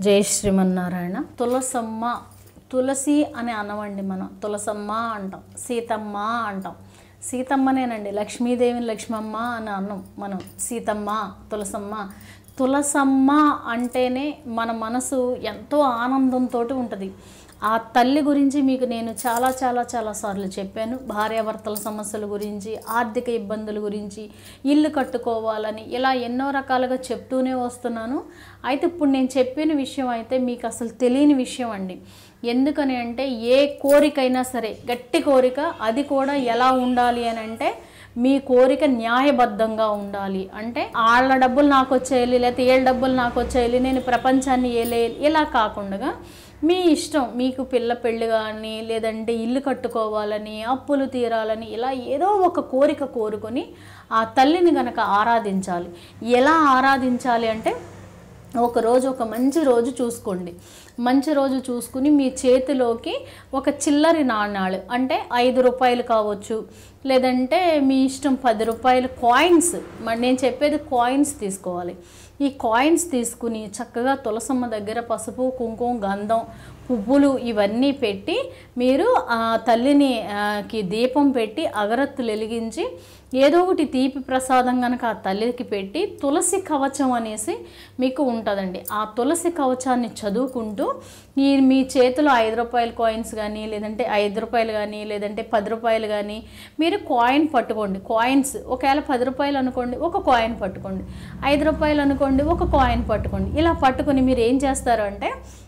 జై శ్రీమన్నారాయణ తులసమ్మ తులసి అని అనవండి మనం తులసమ్మ అంటాం సీతమ్మ అంటాం సీతమ్మనేనండి లక్ష్మీదేవిని లక్ష్మమ్మ అని అన్నం మనం సీతమ్మ తులసమ్మ తులసమ్మ అంటేనే మన మనసు ఎంతో ఆనందంతో ఉంటుంది ఆ తల్లి గురించి మీకు నేను చాలా చాలా చాలా సార్లు చెప్పాను భార్యాభర్తల సమస్యల గురించి ఆర్థిక ఇబ్బందుల గురించి ఇల్లు కట్టుకోవాలని ఇలా ఎన్నో రకాలుగా చెప్తూనే వస్తున్నాను అయితే ఇప్పుడు నేను చెప్పిన విషయం అయితే మీకు అసలు తెలియని విషయం అండి ఎందుకని అంటే ఏ కోరికైనా సరే గట్టి కోరిక అది కూడా ఎలా ఉండాలి అని అంటే మీ కోరిక న్యాయబద్ధంగా ఉండాలి అంటే వాళ్ళ డబ్బులు నాకు వచ్చేయాలి లేకపోతే ఏళ్ళ డబ్బులు నాకు వచ్చేయాలి నేను ప్రపంచాన్ని ఏలేయాలి ఇలా కాకుండా మీ ఇష్టం మీకు పిల్ల పెళ్ళి కానీ లేదంటే ఇల్లు కట్టుకోవాలని అప్పులు తీరాలని ఇలా ఏదో ఒక కోరిక కోరుకొని ఆ తల్లిని గనక ఆరాధించాలి ఎలా ఆరాధించాలి అంటే ఒక రోజు ఒక మంచి రోజు చూసుకోండి మంచి రోజు చూసుకుని మీ చేతిలోకి ఒక చిల్లరి నాణాలు అంటే ఐదు రూపాయలు కావచ్చు లేదంటే మీ ఇష్టం పది రూపాయలు కాయిన్స్ మరి నేను చెప్పేది కాయిన్స్ తీసుకోవాలి ఈ కాయిన్స్ తీసుకుని చక్కగా తులసమ్మ దగ్గర పసుపు కుంకుమ గంధం పువ్వులు ఇవన్నీ పెట్టి మీరు ఆ తల్లిని ఆ, కి దీపం పెట్టి అగరత్తులు వెలిగించి ఏదో ఒకటి తీపి ప్రసాదం కనుక ఆ తల్లికి పెట్టి తులసి కవచం అనేసి మీకు ఉంటుందండి ఆ తులసి కవచాన్ని చదువుకుంటూ ఈ మీ చేతిలో ఐదు రూపాయల కాయిన్స్ కానీ లేదంటే ఐదు రూపాయలు కానీ లేదంటే పది రూపాయలు కానీ మీరు కాయిన్ పట్టుకోండి కాయిన్స్ ఒకవేళ పది రూపాయలు అనుకోండి ఒక కాయిన్ పట్టుకోండి ఐదు రూపాయలు అనుకోండి ఒక కాయిన్ పట్టుకోండి ఇలా పట్టుకొని మీరు ఏం చేస్తారు అంటే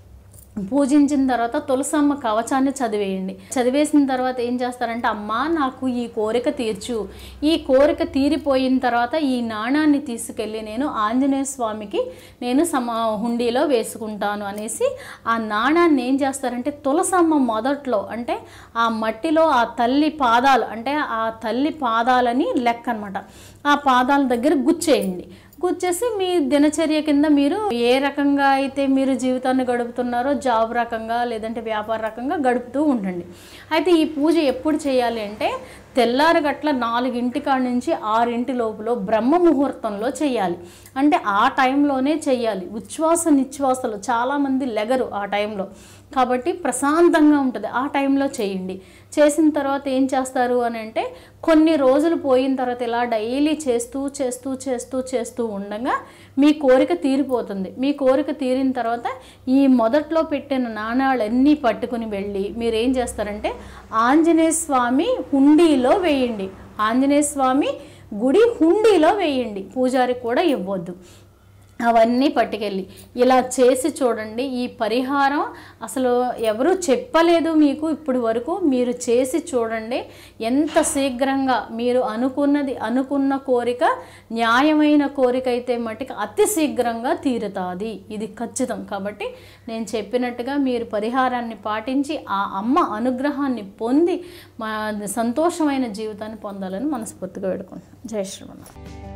పూజించిన తర్వాత తులసమ్మ కవచాన్ని చదివేయండి చదివేసిన తర్వాత ఏం చేస్తారంటే అమ్మా నాకు ఈ కోరిక తీర్చు ఈ కోరిక తీరిపోయిన తర్వాత ఈ నాణాన్ని తీసుకెళ్ళి నేను ఆంజనేయ స్వామికి నేను సమ హుండీలో వేసుకుంటాను అనేసి ఆ నాణాన్ని ఏం చేస్తారంటే తులసమ్మ మొదట్లో అంటే ఆ మట్టిలో ఆ తల్లి పాదాలు అంటే ఆ తల్లి పాదాలని లెక్క అనమాట ఆ పాదాల దగ్గర గుచ్చేయండి కూర్చేసి మీ దినచర్య కింద మీరు ఏ రకంగా అయితే మీరు జీవితాన్ని గడుపుతున్నారో జాబ్ రకంగా లేదంటే వ్యాపార రకంగా గడుపుతూ ఉండండి అయితే ఈ పూజ ఎప్పుడు చేయాలి అంటే తెల్లారి గట్ల నాలుగింటి కాడ నుంచి ఆరింటి లోపల బ్రహ్మ ముహూర్తంలో చేయాలి అంటే ఆ టైంలోనే చేయాలి ఉచ్ఛ్వాస నిశ్వాసలు చాలామంది లెగరు ఆ టైంలో కాబట్టి ప్రశాంతంగా ఉంటుంది ఆ టైంలో చేయండి చేసిన తర్వాత ఏం చేస్తారు అని అంటే కొన్ని రోజులు పోయిన తర్వాత ఇలా డైలీ చేస్తూ చేస్తూ చేస్తూ చేస్తూ ఉండగా మీ కోరిక తీరిపోతుంది మీ కోరిక తీరిన తర్వాత ఈ మొదట్లో పెట్టిన నాణాలన్నీ పట్టుకుని వెళ్ళి మీరు ఏం చేస్తారంటే ఆంజనేయ స్వామి హుండీలో వేయండి ఆంజనేయ స్వామి గుడి హుండీలో వేయండి పూజారి కూడా ఇవ్వద్దు అవన్నీ పట్టుకెళ్ళి ఇలా చేసి చూడండి ఈ పరిహారం అసలు ఎవరు చెప్పలేదు మీకు ఇప్పుడు వరకు మీరు చేసి చూడండి ఎంత శీఘ్రంగా మీరు అనుకున్నది అనుకున్న కోరిక న్యాయమైన కోరిక అయితే మటుకు అతి శీఘ్రంగా తీరుతుంది ఇది ఖచ్చితం కాబట్టి నేను చెప్పినట్టుగా మీరు పరిహారాన్ని పాటించి ఆ అమ్మ అనుగ్రహాన్ని పొంది మా సంతోషమైన జీవితాన్ని పొందాలని మనస్ఫూర్తిగా వేడుకుంటున్నాను జై శ్రీమన్నారాయణ